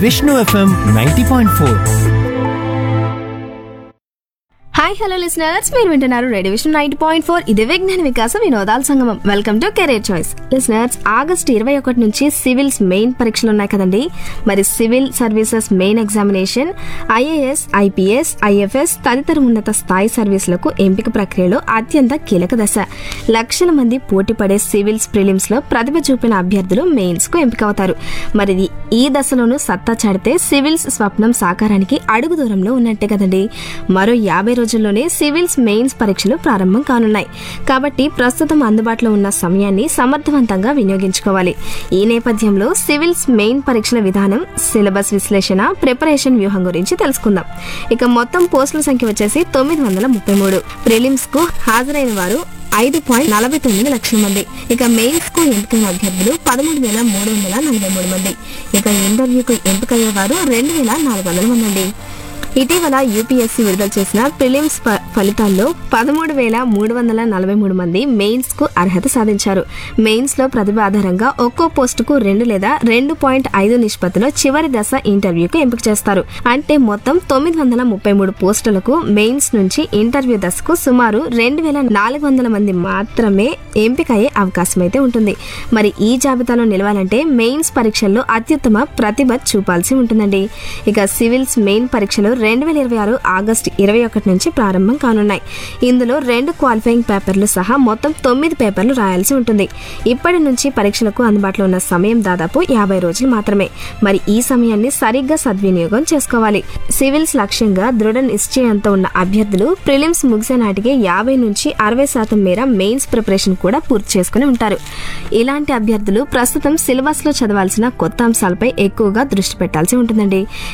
Vishnu FM ninety point four hi hello listeners మీరు వింటున్నారు radio విషన్ నైన్ పాయింట్ ఫోర్ ఇది విజ్ఞాన వికాస వినోదాల సంగమం welcome to career choice listeners August ఇరవై ఒకటి నుంచి సివిల్స్ మెయిన్ పరీక్షలు ఉన్నాయి కదండి మరి civil services main examination IAS IPS IFS తదితర ఉన్నత స్థాయి సర్వీసులకు ఎంపిక ప్రక్రియలో అత్యంత కీలక దశ లక్షల మంది పోటీ పడే సివిల్స్ ప్రిలిమ్స్ లో ప్రతిభ చూపిన అభ్యర్థులు మెయిన్స్ కు ఎంపిక అవుతారు మరి ఇది- ఈ దశలోనూ సత్తా చాడితే సివిల్స్ స్వప్నం సాకారానికి అడుగు దూరంలో ఉన్నట్టే కదండి మరో యాభై రోజుల్లోనే సివిల్స్ మెయిన్స్ పరీక్షలు ప్రారంభం కానున్నాయి కాబట్టి ప్రస్తుతం అందుబాటులో ఉన్న సమయాన్ని సమర్థవంతంగా వినియోగించుకోవాలి ఈ నేపథ్యంలో సివిల్స్ మెయిన్ పరీక్షల విధానం సిలబస్ విశ్లేషణ ప్రిపరేషన్ వ్యూహం గురించి తెలుసుకుందాం ఇక మొత్తం పోస్టుల సంఖ్య వచ్చేసి తొమ్మిది వందల ముప్పై మూడు ప్రిలిమ్స్ కు హాజరైన వారు ఐదు పాయింట్ నలభై తొమ్మిది లక్షల మంది ఇక మెయిన్స్ కు ఎంపికైన అభ్యర్థులు పదమూడు వేల మూడు వందల నలభై మూడు మంది ఇక ఇంటర్వ్యూకు ఎంపికయ్యేవారు రెండు వేల నాలుగు వందల మంది అండి ఇటీవల యూపీఎస్సీ విడుదల చేసిన ప్రిలిమ్స్ ఫ- ఫలితాల్లో పదమూడు వేల మూడు వందల నలభై మూడు మంది మెయిన్స్ కు అర్హత సాధించారు మెయిన్స్ లో ప్రతిభ ఆధారంగా ఒక్కో పోస్టుకు రెండు లేదా రెండు పాయింట్ ఐదు నిష్పత్తిలో చివరి దశ ఇంటర్వ్యూకు ఎంపిక చేస్తారు అంటే మొత్తం తొమ్మిది వందల ముప్పై మూడు పోస్టులకు మెయిన్స్ నుంచి ఇంటర్వ్యూ దశకు సుమారు రెండు వేల నాలుగు వందల మంది మాత్రమే ఎంపిక అయ్యే అవకాశం అయితే ఉంటుంది మరి ఈ జాబితాలో నిలవాలంటే మెయిన్స్ పరీక్షల్లో అత్యుత్తమ ప్రతిభ చూపాల్సి ఉంటుందండి ఇక సివిల్స్ మెయిన్ పరీక్షలు రెండు వేల ఇరవై ఆరు ఆగస్టు ఇరవై ఒకటి నుంచి ప్రారంభం కానున్నాయి ఇందులో రెండు క్వాలిఫైయింగ్ పేపర్లు సహా మొత్తం తొమ్మిది పేపర్లు రాయాల్సి ఉంటుంది ఇప్పటి నుంచి పరీక్షలకు అందుబాటులో ఉన్న సమయం దాదాపు యాభై రోజులు మాత్రమే మరి ఈ సమయాన్ని సరిగ్గా సద్వినియోగం చేసుకోవాలి సివిల్స్ లక్ష్యంగా దృఢ నిశ్చయంతో ఉన్న అభ్యర్థులు ప్రిలిమ్స్ ముగిసే నాటికి యాభై నుంచి అరవై శాతం మేర మెయిన్స్ ప్రిపరేషన్ కూడా పూర్తి చేసుకుని ఉంటారు ఇలాంటి అభ్యర్థులు ప్రస్తుతం సిలబస్ లో చదవాల్సిన కొత్త అంశాలపై ఎక్కువగా దృష్టి పెట్టాల్సి ఉంటుందండి